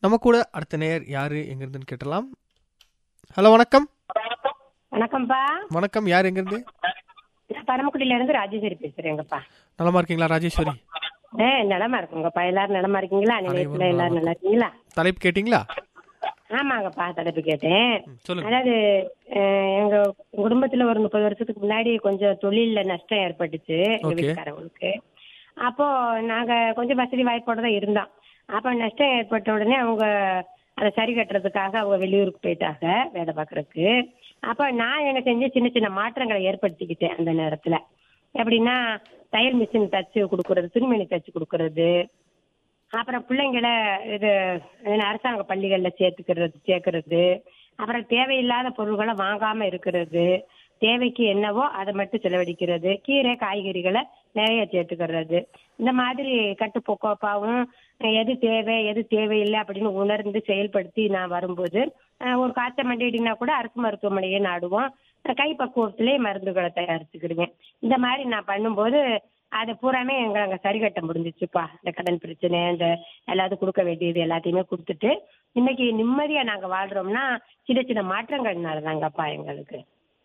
நம்ம கூட அடுத்த நேயர் யாரு எங்கிருந்துன்னு கேட்டலாம் ஹலோ வணக்கம் வணக்கம்ப்பா வணக்கம் யார் எங்கிருந்து நான் பரமக்குடியில இருந்து ராஜேஸ்வரி பேசுறேங்கப்பா நலமா இருக்கீங்களா ராஜேஸ்வரி ஏ நலமா இருக்குங்கப்பா எல்லாரும் நலமா இருக்கீங்களா நிலையத்துல அனைவரும் எல்லாரும் நல்லா இருக்கீங்களா தலைப்பு கேட்டிங்களா ஆமாங்கப்பா தலைப்பு கேட்டேன் ம், சொல்லுங்க அதாவது அஹ், எங்க குடும்பத்துல ஒரு முப்பது வருஷத்துக்கு முன்னாடி கொஞ்சம் தொழில்ல நஷ்டம் ஏற்பட்டுச்சு எங்க Okay. வீட்டுக்காரவங்களுக்கு அப்போ நாங்க கொஞ்சம் வசதி வாய்ப்போட தான் இருந்தோம் அப்ப நஷ்டம் ஏற்பட்ட உடனே அவங்க அதை சரி கட்டுறதுக்காக அவங்க வெளியூருக்கு போயிட்டாங்க வேலை பார்க்கறதுக்கு அப்ப நான் என்ன செஞ்சேன் சின்ன சின்ன மாற்றங்களை ஏற்படுத்திக்கிட்டேன் அந்த நேரத்துல எப்படின்னா தையல் மிஷின் தச்சு கொடுக்கறது துணிமணி தச்சு கொடுக்கறது அப்புறம் பிள்ளைங்களை இது என்ன அரசாங்க பள்ளிகள்ல சேர்த்துக்கிறது சேர்க்கறது அப்புறம் தேவையில்லாத பொருள்களை வாங்காம இருக்கிறது தேவைக்கு என்னவோ அதை மட்டும் செலவழிக்கிறது கீரை காய்கறிகளை நிறைய சேர்த்துக்கிறது இந்த மாதிரி கட்டுப்போக்கோப்பாவும் எது தேவை எது தேவையில்லை அப்படின்னு உணர்ந்து செயல்படுத்தி நான் வரும்போது அஹ், ஒரு காய்ச்சல் மண்டிடினா கூட அரசு மருத்துவமனையே நாடுவோம் கை பக்குவத்திலே மருந்துகளை தயாரிச்சுக்கிடுவேன் இந்த மாதிரி நான் பண்ணும்போது அது பூராமே எங்க அங்க சரி கட்ட முடிஞ்சிச்சுப்பா இந்த கடன் பிரச்சனை இந்த எல்லாத்துக்கும் கொடுக்க வேண்டியது எல்லாத்தையுமே கொடுத்துட்டு இன்னைக்கு நிம்மதியா நாங்க வாழ்றோம்னா சின்ன சின்ன மாற்றங்கள்னால தாங்கப்பா எங்களுக்கு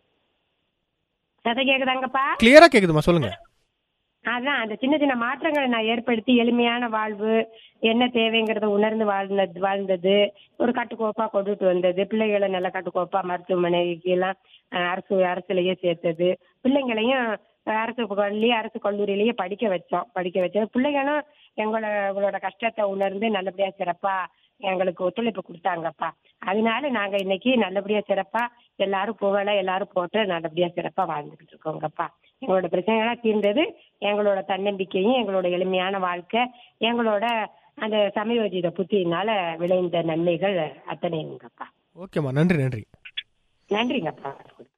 சதை கேக்குதாங்கப்பா கிளியரா கேக்குதுமா சொல்லுங்க அதான் அந்த சின்ன சின்ன மாற்றங்களை நான் ஏற்படுத்தி எளிமையான வாழ்வு என்ன தேவைங்கிறத உணர்ந்து வாழ்ந்தது வாழ்ந்தது ஒரு கட்டுக்கோப்பா கொண்டுட்டு வந்தது பிள்ளைகளை நல்ல கட்டுக்கோப்பா மருத்துவமனைக்கு எல்லாம் அஹ், அரசு அரசுலயே சேர்த்தது பிள்ளைங்களையும் அஹ், அரசு பள்ளி அரசு கல்லூரியிலேயே படிக்க வச்சோம் படிக்க வச்சோம் பிள்ளைங்களும் எங்களோட உங்களோட கஷ்டத்தை உணர்ந்து நல்லபடியா சிறப்பா எங்களுக்கு ஒத்துழைப்பு கொடுத்தாங்கப்பா அதனால நாங்க இன்னைக்கு நல்லபடியா சிறப்பா எல்லாரும் புகழ எல்லாரும் போட்டு நல்லபடியா சிறப்பா வாழ்ந்துகிட்டு இருக்கோங்கப்பா எங்களோட பிரச்சனைகள்லாம் தீர்ந்தது எங்களோட தன்னம்பிக்கையும் எங்களோட எளிமையான வாழ்க்கை எங்களோட அந்த சமயோஜித புத்தியினால விளைந்த நன்மைகள் அத்தனைங்கப்பா ஓகேம்மா நன்றி நன்றி நன்றிங்கப்பா